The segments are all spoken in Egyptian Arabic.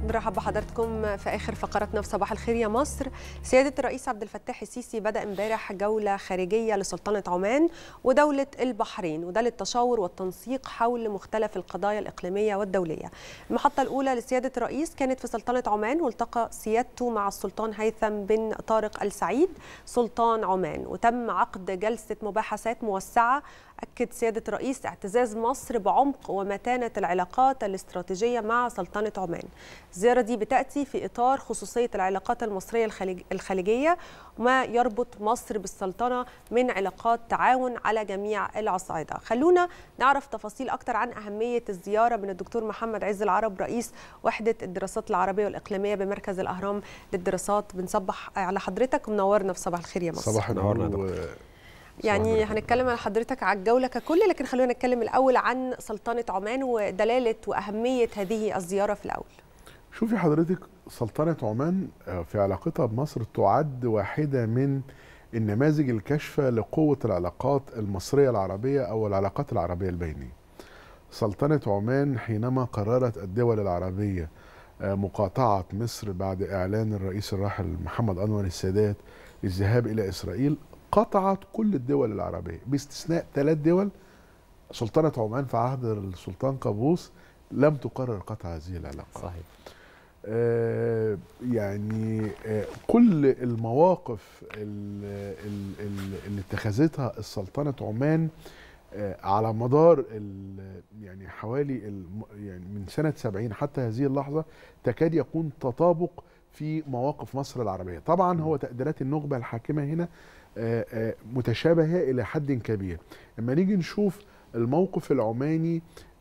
برحب بحضراتكم في اخر فقراتنا في صباح الخير يا مصر سياده الرئيس عبد الفتاح السيسي بدا امبارح جوله خارجيه لسلطنه عمان ودوله البحرين وده للتشاور والتنسيق حول مختلف القضايا الاقليميه والدوليه المحطه الاولى لسياده الرئيس كانت في سلطنه عمان والتقى سيادته مع السلطان هيثم بن طارق السعيد سلطان عمان وتم عقد جلسه مباحثات موسعه أكد سيادة الرئيس اعتزاز مصر بعمق ومتانة العلاقات الاستراتيجية مع سلطنة عمان الزيارة دي بتأتي في إطار خصوصية العلاقات المصرية الخليجية وما يربط مصر بالسلطنة من علاقات تعاون على جميع الأصعدة خلونا نعرف تفاصيل أكتر عن أهمية الزيارة من الدكتور محمد عز العرب رئيس وحدة الدراسات العربية والإقليمية بمركز الأهرام للدراسات بنصبح على حضرتك ومنورنا في صباح الخير يا مصر صباح النور و... يعني هنتكلم عن حضرتك على الجوله ككل لكن خلونا نتكلم الاول عن سلطنه عمان ودلاله واهميه هذه الزياره في الاول شوفي حضرتك سلطنه عمان في علاقتها بمصر تعد واحده من النماذج الكاشفه لقوه العلاقات المصريه العربيه او العلاقات العربيه البينيه سلطنه عمان حينما قررت الدول العربيه مقاطعه مصر بعد اعلان الرئيس الراحل محمد انور السادات للذهاب الى اسرائيل قطعت كل الدول العربية باستثناء ثلاث دول سلطنة عمان في عهد السلطان قابوس لم تقرر قطع هذه العلاقة صحيح آه يعني آه كل المواقف اللي اتخذتها السلطنة عمان آه على مدار يعني حوالي يعني من سنة 70 حتى هذه اللحظة تكاد يكون تطابق في مواقف مصر العربية طبعا هو تقديرات النخبة الحاكمة هنا متشابهه الى حد كبير لما نيجي نشوف الموقف العماني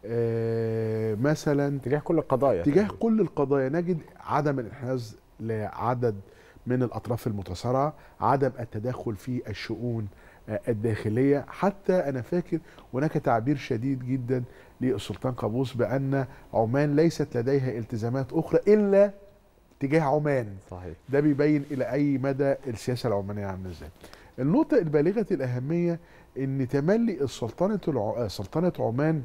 مثلا تجاه كل القضايا تجاه كل القضايا نجد عدم الانحياز لعدد من الاطراف المتصارعه عدم التدخل في الشؤون الداخليه حتى انا فاكر هناك تعبير شديد جدا للسلطان قابوس بان عمان ليست لديها التزامات اخرى الا تجاه عمان صحيح ده بيبين الى اي مدى السياسه العمانيه عامله ازاي النقطه البالغه الاهميه ان تملي السلطنه الع... سلطنه عمان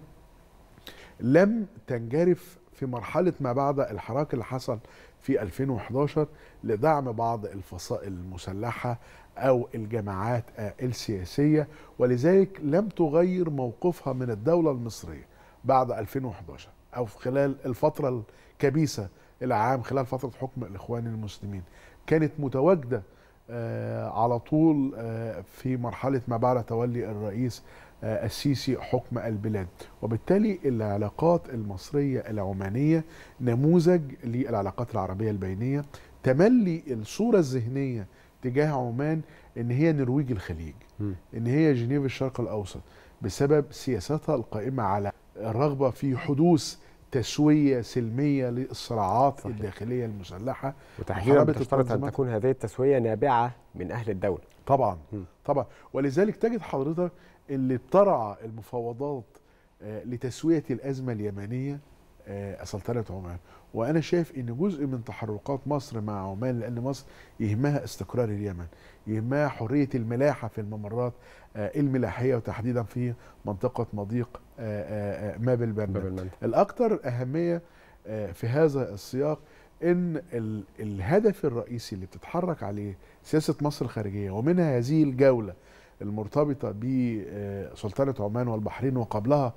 لم تنجرف في مرحله ما بعد الحراك اللي حصل في 2011 لدعم بعض الفصائل المسلحه او الجماعات السياسيه ولذلك لم تغير موقفها من الدوله المصريه بعد 2011 او في خلال الفتره الكبيسه العام خلال فتره حكم الاخوان المسلمين كانت متواجده آه على طول آه في مرحله ما بعد تولي الرئيس آه السيسي حكم البلاد وبالتالي العلاقات المصريه العمانيه نموذج للعلاقات العربيه البينيه تملي الصوره الذهنيه تجاه عمان ان هي نرويج الخليج م. ان هي جنيف الشرق الاوسط بسبب سياستها القائمه على الرغبه في حدوث تسويه سلميه للصراعات صحيح. الداخليه المسلحه وتحديدا تشترط ان تكون هذه التسويه نابعه من اهل الدوله طبعا م. طبعا ولذلك تجد حضرتك اللي ابترع المفاوضات آه لتسويه الازمه اليمنيه آه سلطنه عمان وانا شايف ان جزء من تحركات مصر مع عمان لان مصر يهمها استقرار اليمن يهمها حريه الملاحه في الممرات آه الملاحيه وتحديدا في منطقه مضيق ماب البرنامج الاكثر اهميه في هذا السياق ان الهدف الرئيسي اللي بتتحرك عليه سياسه مصر الخارجيه ومنها هذه الجوله المرتبطه بسلطنه عمان والبحرين وقبلها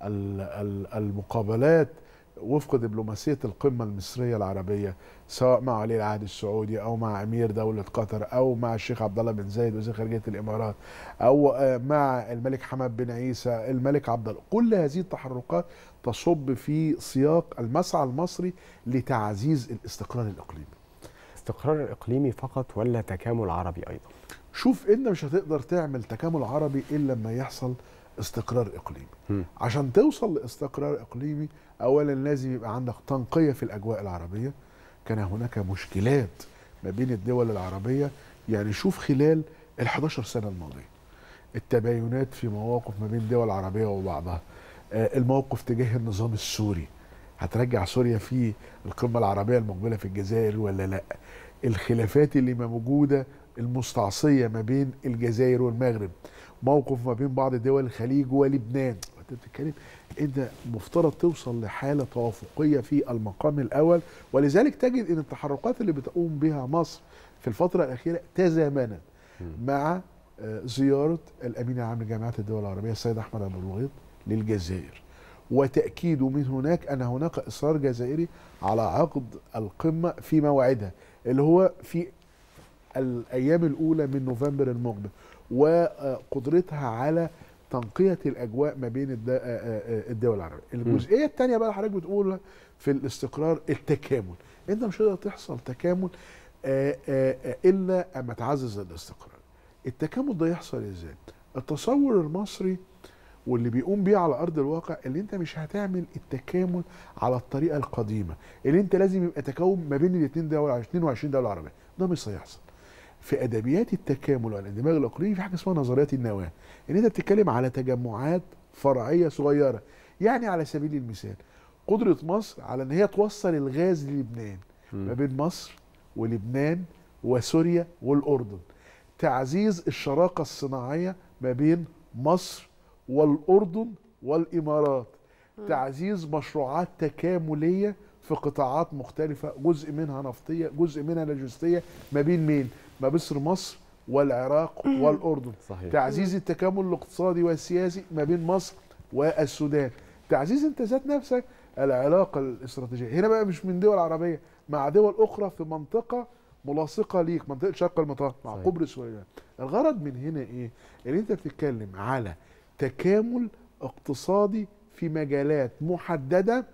المقابلات وفق دبلوماسيه القمه المصريه العربيه سواء مع ولي العهد السعودي او مع امير دوله قطر او مع الشيخ عبد الله بن زايد وزير خارجيه الامارات او مع الملك حمد بن عيسى الملك عبد الله كل هذه التحركات تصب في سياق المسعى المصري لتعزيز الاستقرار الاقليمي استقرار اقليمي فقط ولا تكامل عربي ايضا شوف انت مش هتقدر تعمل تكامل عربي الا لما يحصل استقرار اقليمي م. عشان توصل لاستقرار اقليمي اولا لازم يبقى عندك تنقيه في الاجواء العربيه كان هناك مشكلات ما بين الدول العربيه يعني شوف خلال ال 11 سنه الماضيه التباينات في مواقف ما بين الدول العربيه وبعضها آه الموقف تجاه النظام السوري هترجع سوريا في القمه العربيه المقبله في الجزائر ولا لا الخلافات اللي موجوده المستعصيه ما بين الجزائر والمغرب موقف ما بين بعض دول الخليج ولبنان انت بتتكلم انت مفترض توصل لحاله توافقيه في المقام الاول ولذلك تجد ان التحركات اللي بتقوم بها مصر في الفتره الاخيره تزامنت مع آه، زياره الامين العام لجامعه الدول العربيه السيد احمد ابو الغيط للجزائر وتاكيده من هناك ان هناك اصرار جزائري على عقد القمه في موعدها اللي هو في الايام الاولى من نوفمبر المقبل وقدرتها على تنقيه الاجواء ما بين الد- آه، آه، الدول العربيه. الجزئيه الثانيه بقى اللي حضرتك بتقول في الاستقرار التكامل. انت مش هتقدر تحصل تكامل آه، آه، آه، الا اما تعزز الاستقرار. التكامل ده يحصل ازاي؟ التصور المصري واللي بيقوم بيه على ارض الواقع اللي انت مش هتعمل التكامل على الطريقه القديمه اللي انت لازم يبقى تكامل ما بين الاثنين دوله 22 دوله عربيه ده مش هيحصل في ادبيات التكامل والاندماج الاقليمي في حاجه اسمها نظريات النواه ان انت بتتكلم على تجمعات فرعيه صغيره يعني على سبيل المثال قدره مصر على ان هي توصل الغاز للبنان ما بين مصر ولبنان وسوريا والاردن تعزيز الشراكه الصناعيه ما بين مصر والاردن والامارات تعزيز مشروعات تكامليه في قطاعات مختلفه جزء منها نفطيه جزء منها لوجستيه ما بين مين ما بين مصر والعراق والاردن صحيح تعزيز التكامل الاقتصادي والسياسي ما بين مصر والسودان تعزيز انت ذات نفسك العلاقه الاستراتيجيه هنا بقى مش من دول عربيه مع دول اخرى في منطقه ملاصقه ليك منطقه شرق المنطقه مع صحيح. قبرص واليونان الغرض من هنا ايه ان انت بتتكلم على تكامل اقتصادي في مجالات محدده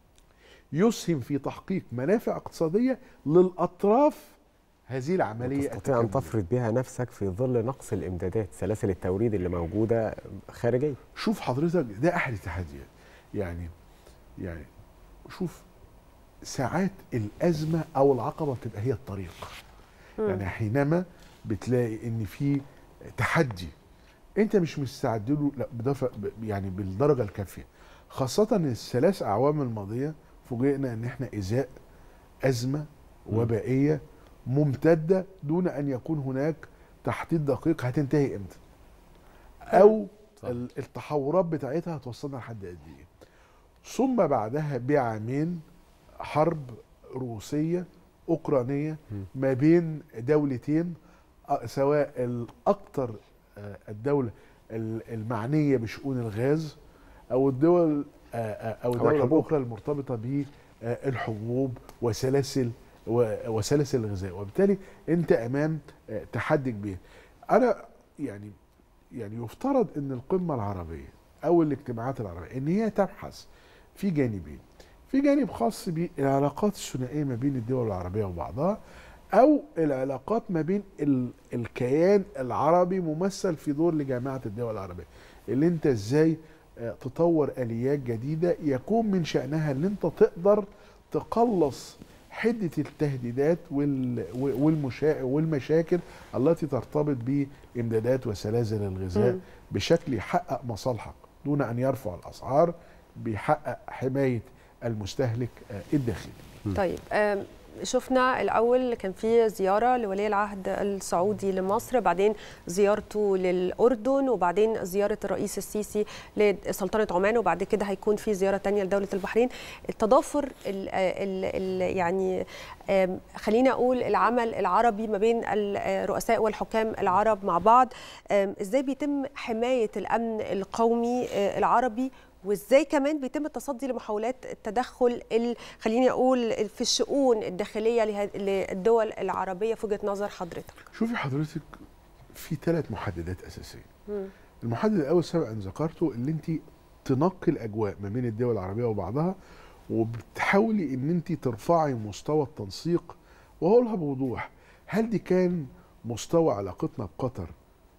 يسهم في تحقيق منافع اقتصاديه للاطراف هذه العمليه تستطيع ان التكاملية. تفرض بها نفسك في ظل نقص الامدادات سلاسل التوريد اللي موجوده خارجيا شوف حضرتك ده احد التحديات يعني يعني شوف ساعات الازمه او العقبه بتبقى هي الطريق يعني حينما بتلاقي ان في تحدي انت مش مستعد له لا بدفع ب- يعني بالدرجه الكافيه خاصه ان الثلاث اعوام الماضيه فوجئنا ان احنا ازاء ازمه وبائيه ممتده دون ان يكون هناك تحديد دقيق هتنتهي امتى او صح. ال- التحورات بتاعتها هتوصلنا لحد قد ايه ثم بعدها بعامين حرب روسيه اوكرانيه ما بين دولتين أ- سواء الاكثر آه، الدوله ال- المعنيه بشؤون الغاز او الدول آه، آه، او الدوله الحبوب. الاخرى المرتبطه بالحبوب وسلاسل و- وسلاسل الغذاء وبالتالي انت امام آه، تحدي كبير انا يعني يعني يفترض ان القمه العربيه او الاجتماعات العربيه ان هي تبحث في جانبين في جانب خاص بالعلاقات الثنائيه ما بين الدول العربيه وبعضها او العلاقات ما بين ال- الكيان العربي ممثل في دور لجامعه الدول العربيه اللي انت ازاي آه، تطور اليات جديده يكون من شانها ان انت تقدر تقلص حده التهديدات وال- والمشا... والمشاكل التي ترتبط بامدادات وسلاسل الغذاء مم. بشكل يحقق مصالحك دون ان يرفع الاسعار بيحقق حمايه المستهلك آه، الداخلي طيب آم، شفنا الاول كان في زياره لولي العهد السعودي لمصر بعدين زيارته للاردن وبعدين زياره الرئيس السيسي لسلطنه عمان وبعد كده هيكون في زياره تانية لدوله البحرين التضافر ال ال ال يعني آم، خليني اقول العمل العربي ما بين الرؤساء والحكام العرب مع بعض آم، ازاي بيتم حمايه الامن القومي آه، العربي وازاي كمان بيتم التصدي لمحاولات التدخل ال- خليني اقول في الشؤون الداخليه له- للدول العربيه في وجهه نظر حضرتك شوفي حضرتك في ثلاث محددات اساسيه المحدد الاول سبق ان ذكرته اللي انت تنقي الاجواء ما بين الدول العربيه وبعضها وبتحاولي ان انت ترفعي مستوى التنسيق وهقولها بوضوح هل دي كان مستوى علاقتنا بقطر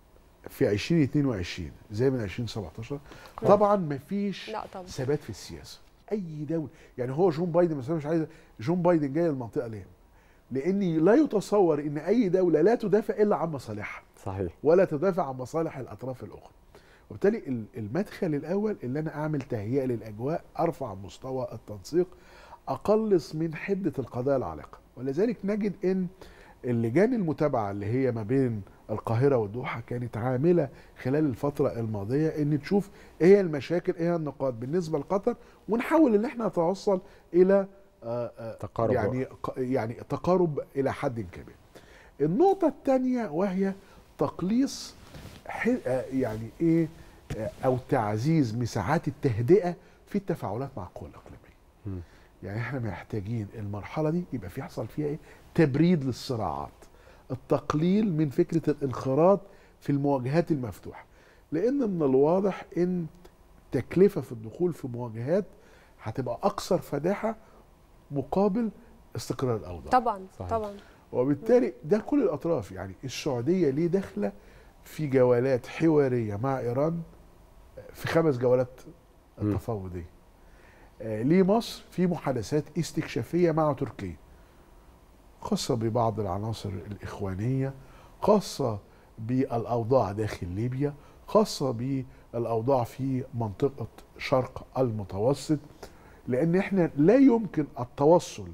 في 2022 زي من 2017 طبعا مفيش لا طبعا ثبات في السياسه اي دوله يعني هو جون بايدن مثلا مش عايز جون بايدن جاي المنطقه ليه؟ لان لا يتصور ان اي دوله لا تدافع الا عن مصالحها صحيح ولا تدافع عن مصالح الاطراف الاخرى وبالتالي ال- المدخل الاول اللي انا اعمل تهيئه للاجواء ارفع مستوى التنسيق اقلص من حده القضايا العالقه ولذلك نجد ان اللجان المتابعه اللي هي ما بين القاهره والدوحه كانت عامله خلال الفتره الماضيه ان تشوف ايه هي المشاكل ايه هي النقاط بالنسبه لقطر ونحاول ان احنا نتوصل الى آه، آه، تقارب يعني ق- يعني تقارب الى حد كبير. النقطه الثانيه وهي تقليص ح- آه، يعني ايه آه، او تعزيز مساحات التهدئه في التفاعلات مع القوى الاقليميه. مم. يعني احنا محتاجين المرحله دي يبقى في يحصل فيها ايه؟ تبريد للصراعات. التقليل من فكره الانخراط في المواجهات المفتوحه. لان من الواضح ان تكلفه في الدخول في مواجهات هتبقى اكثر فداحه مقابل استقرار الاوضاع. طبعا صحيح. طبعا وبالتالي ده كل الاطراف يعني السعوديه ليه داخله في جولات حواريه مع ايران في خمس جولات مم. تفاوضيه آه، ليه مصر في محادثات استكشافيه مع تركيا خاصه ببعض العناصر الاخوانيه خاصه بالاوضاع داخل ليبيا خاصه بالاوضاع في منطقه شرق المتوسط لان احنا لا يمكن التوصل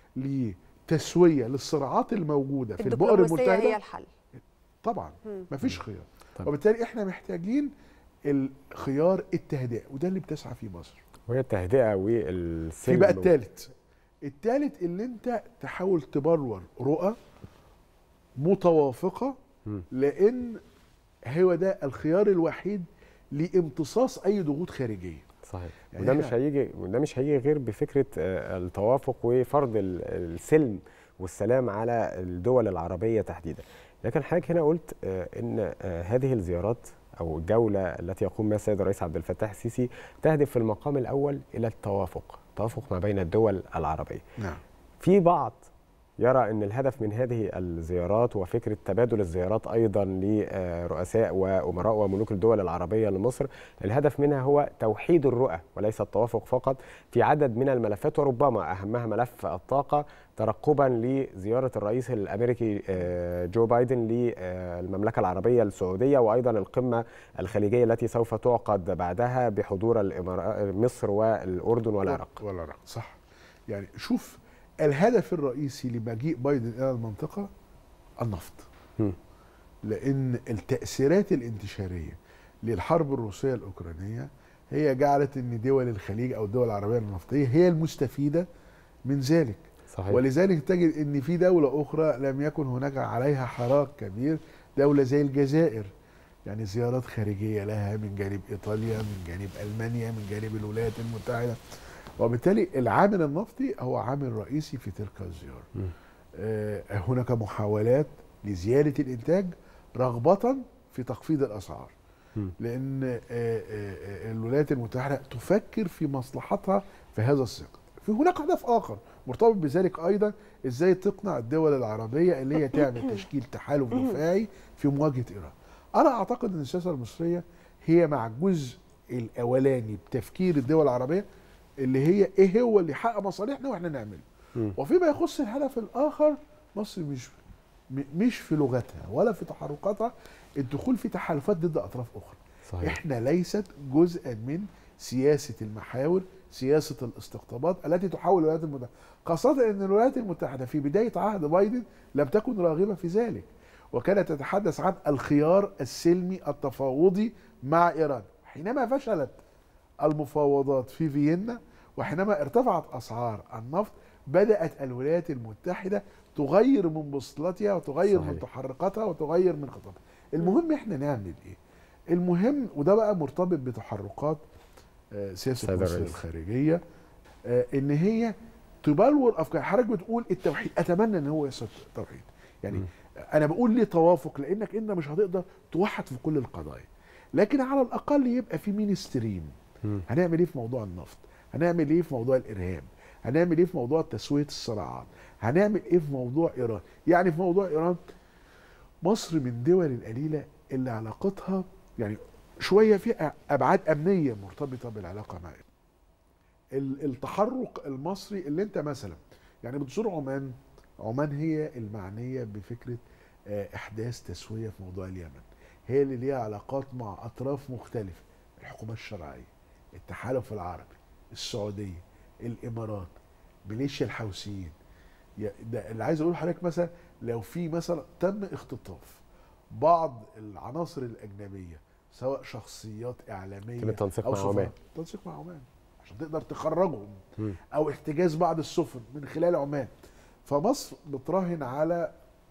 لتسويه للصراعات الموجوده في البؤر الدبلوماسيه هي المتحده الحل طبعا مم. مفيش خيار طب. وبالتالي احنا محتاجين الخيار التهدئه وده اللي بتسعى فيه مصر وهي التهدئه والسلم في بقى الثالث الثالث اللي انت تحاول تبرر رؤى متوافقه مم. لان هو ده الخيار الوحيد لامتصاص اي ضغوط خارجيه صحيح يعني وده إحنا- مش هيجي وده مش هيجي غير بفكره آه، التوافق وفرض ال- السلم والسلام على الدول العربيه تحديدا لكن حضرتك هنا قلت آه، ان آه، هذه الزيارات او الجوله التي يقوم بها السيد الرئيس عبد الفتاح السيسي تهدف في المقام الاول الى التوافق التوافق ما بين الدول العربيه نعم في بعض يرى ان الهدف من هذه الزيارات وفكره تبادل الزيارات ايضا لرؤساء وامراء وملوك الدول العربيه لمصر الهدف منها هو توحيد الرؤى وليس التوافق فقط في عدد من الملفات وربما اهمها ملف الطاقه ترقبا لزياره الرئيس الامريكي آه، جو بايدن للمملكه العربيه السعوديه وايضا القمه الخليجيه التي سوف تعقد بعدها بحضور الإمارات مصر والاردن والعراق والعراق صح يعني شوف الهدف الرئيسي لمجيء بايدن الى المنطقه النفط مم. لان التاثيرات الانتشاريه للحرب الروسيه الاوكرانيه هي جعلت ان دول الخليج او الدول العربيه النفطيه هي المستفيده من ذلك صحيح ولذلك تجد ان في دوله اخرى لم يكن هناك عليها حراك كبير دوله زي الجزائر يعني زيارات خارجيه لها من جانب ايطاليا من جانب المانيا من جانب الولايات المتحده وبالتالي العامل النفطي هو عامل رئيسي في تلك الزياره مم. آه، هناك محاولات لزياده الانتاج رغبه في تخفيض الاسعار مم. لان آه، آه، آه، الولايات المتحده تفكر في مصلحتها في هذا السياق في هناك هدف اخر مرتبط بذلك ايضا ازاي تقنع الدول العربيه اللي هي تعمل تشكيل تحالف دفاعي في مواجهه ايران انا اعتقد ان السياسه المصريه هي مع الجزء الاولاني بتفكير الدول العربيه اللي هي ايه هو اللي يحقق مصالحنا واحنا نعمله مم. وفيما يخص الهدف الاخر مصر مش م- مش في لغتها ولا في تحركاتها الدخول في تحالفات ضد اطراف اخرى صحيح احنا ليست جزءا من سياسه المحاور سياسه الاستقطابات التي تحاول الولايات المتحده خاصه ان الولايات المتحده في بدايه عهد بايدن لم تكن راغبه في ذلك وكانت تتحدث عن الخيار السلمي التفاوضي مع ايران حينما فشلت المفاوضات في فيينا وحينما ارتفعت اسعار النفط بدات الولايات المتحده تغير من بوصلتها وتغير صحيح. من تحركاتها وتغير من خططها المهم احنا نعمل ايه المهم وده بقى مرتبط بتحركات آه، سياسه سيد مصر الرئيس. الخارجيه آه، ان هي تبلور افكار حضرتك بتقول التوحيد اتمنى ان هو يحصل توحيد يعني مم. انا بقول ليه توافق لانك انت مش هتقدر توحد في كل القضايا لكن على الاقل يبقى في مين ستريم مم. هنعمل ايه في موضوع النفط هنعمل ايه في موضوع الارهاب هنعمل ايه في موضوع تسويه الصراعات هنعمل ايه في موضوع ايران يعني في موضوع ايران مصر من دول القليله اللي علاقتها يعني شويه في ابعاد امنيه مرتبطه بالعلاقه مع إيران. ال- التحرك المصري اللي انت مثلا يعني بتصور عمان عمان هي المعنيه بفكره آه، احداث تسويه في موضوع اليمن هي اللي ليها علاقات مع اطراف مختلفه الحكومه الشرعيه التحالف العربي السعوديه الامارات ميليشيا الحوثيين يا- ده اللي عايز اقول لحضرتك مثلا لو في مثلا تم اختطاف بعض العناصر الاجنبيه سواء شخصيات اعلاميه يتم التنسيق او مع سفراء. عمان. تنسيق مع عمان عشان تقدر تخرجهم مم. او احتجاز بعض السفن من خلال عمان فمصر بتراهن على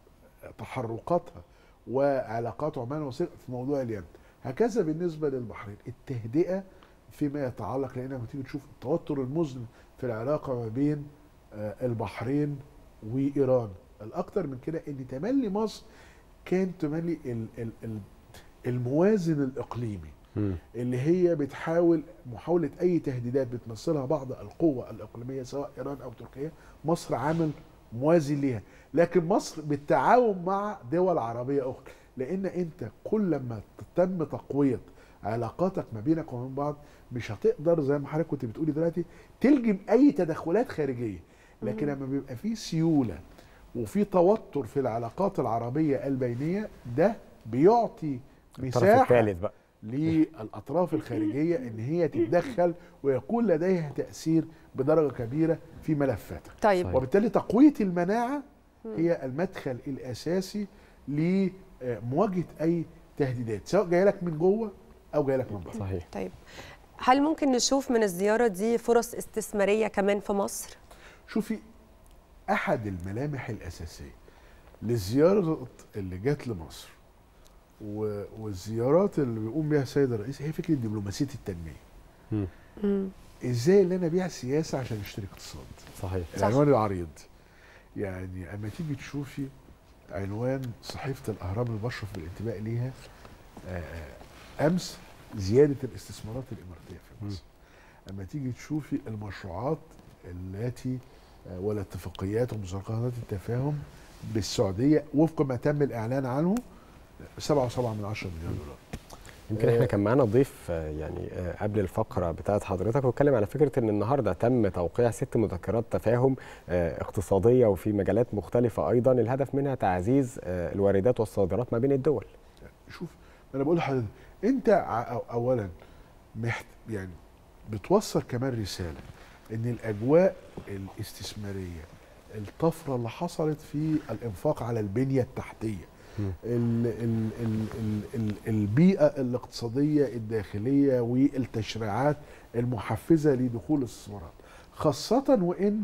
تحركاتها وعلاقات عمان ومصر في موضوع اليمن هكذا بالنسبه للبحرين التهدئه فيما يتعلق لان لما تيجي تشوف التوتر المزمن في العلاقه ما بين آه، البحرين وايران الاكثر من كده ان تملي مصر كان تملي ال- ال- ال- الموازن الاقليمي مم. اللي هي بتحاول محاولة أي تهديدات بتمثلها بعض القوة الإقليمية سواء إيران أو تركيا مصر عامل موازي ليها لكن مصر بالتعاون مع دول عربية أخرى لأن أنت كل ما تتم تقوية علاقاتك ما بينك وما بين بعض مش هتقدر زي ما حضرتك كنت بتقولي دلوقتي تلجم أي تدخلات خارجية لكن لما بيبقى في سيولة وفي توتر في العلاقات العربية البينية ده بيعطي الطرف مساحة الثالث بقى للاطراف الخارجيه ان هي تتدخل ويكون لديها تاثير بدرجه كبيره في ملفاتها طيب صحيح. وبالتالي تقويه المناعه هي المدخل الاساسي لمواجهه اي تهديدات سواء جايه لك من جوه او جايه لك من بره صحيح طيب هل ممكن نشوف من الزيارة دي فرص استثمارية كمان في مصر؟ شوفي احد الملامح الاساسيه للزياره اللي جت لمصر و- والزيارات اللي بيقوم بها السيد الرئيس هي فكره دبلوماسيه التنميه مم. مم. ازاي اللي انا ابيع سياسه عشان اشتري اقتصاد صحيح صح. العنوان العريض يعني اما تيجي تشوفي عنوان صحيفه الاهرام المشرف بالانتماء ليها آه، آه، امس زياده الاستثمارات الاماراتيه في مصر اما تيجي تشوفي المشروعات التي آه، والاتفاقيات ومذكرات التفاهم بالسعوديه وفق ما تم الاعلان عنه 7.7 من 10 مليون دولار يمكن احنا كان معانا ضيف آه، يعني آه، قبل الفقره بتاعت حضرتك واتكلم على فكره ان النهارده تم توقيع ست مذكرات تفاهم آه، اقتصاديه وفي مجالات مختلفه ايضا الهدف منها تعزيز آه، الواردات والصادرات ما بين الدول شوف انا بقول لحضرتك انت ع- أو- اولا محت يعني بتوصل كمان رساله ان الاجواء الاستثماريه الطفره اللي حصلت في الانفاق على البنيه التحتيه مم. ال ال ال ال ال البيئه الاقتصاديه الداخليه والتشريعات المحفزه لدخول الاستثمارات خاصه وان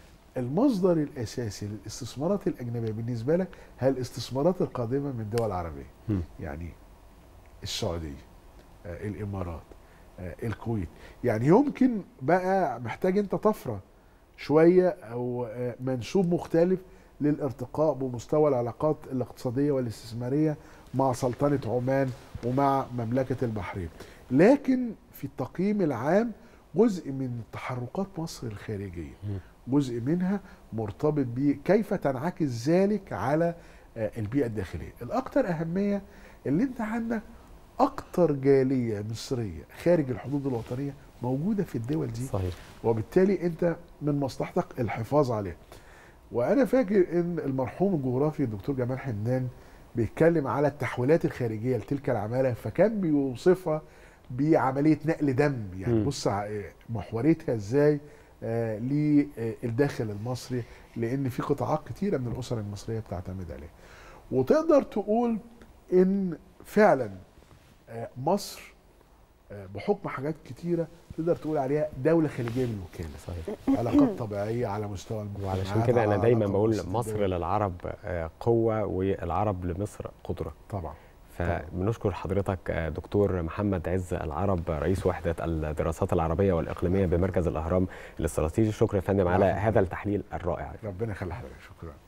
المصدر الاساسي للاستثمارات الاجنبيه بالنسبه لك هي الاستثمارات القادمه من دول عربيه مم. يعني السعوديه آه، الامارات آه، الكويت يعني يمكن بقى محتاج انت طفره شويه او آه، منسوب مختلف للارتقاء بمستوى العلاقات الاقتصاديه والاستثماريه مع سلطنه عمان ومع مملكه البحرين لكن في التقييم العام جزء من تحركات مصر الخارجيه جزء منها مرتبط بكيف تنعكس ذلك على آه، البيئه الداخليه الاكثر اهميه اللي انت عندك اكتر جاليه مصريه خارج الحدود الوطنيه موجوده في الدول دي صحيح وبالتالي انت من مصلحتك الحفاظ عليها وانا فاكر ان المرحوم الجغرافي الدكتور جمال حمدان بيتكلم على التحويلات الخارجيه لتلك العماله فكان بيوصفها بعمليه نقل دم يعني مم. بص ع- محوريتها ازاي آه للداخل المصري لان في قطاعات كتيره من الاسر المصريه بتعتمد عليها وتقدر تقول ان فعلا آه مصر آه بحكم حاجات كتيره تقدر تقول عليها دوله خليجيه بالوكاله صحيح علاقات طبيعيه على مستوى المجتمعات وعلشان كده انا على دايما علاقة بقول وسط مصر الدول. للعرب آه، قوه والعرب لمصر قدره طبعا فبنشكر حضرتك آه، دكتور محمد عز العرب رئيس وحده الدراسات العربيه والاقليميه بمركز الاهرام الاستراتيجي شكرا يا فندم على العفو. هذا التحليل الرائع ربنا يخلي حضرتك شكرا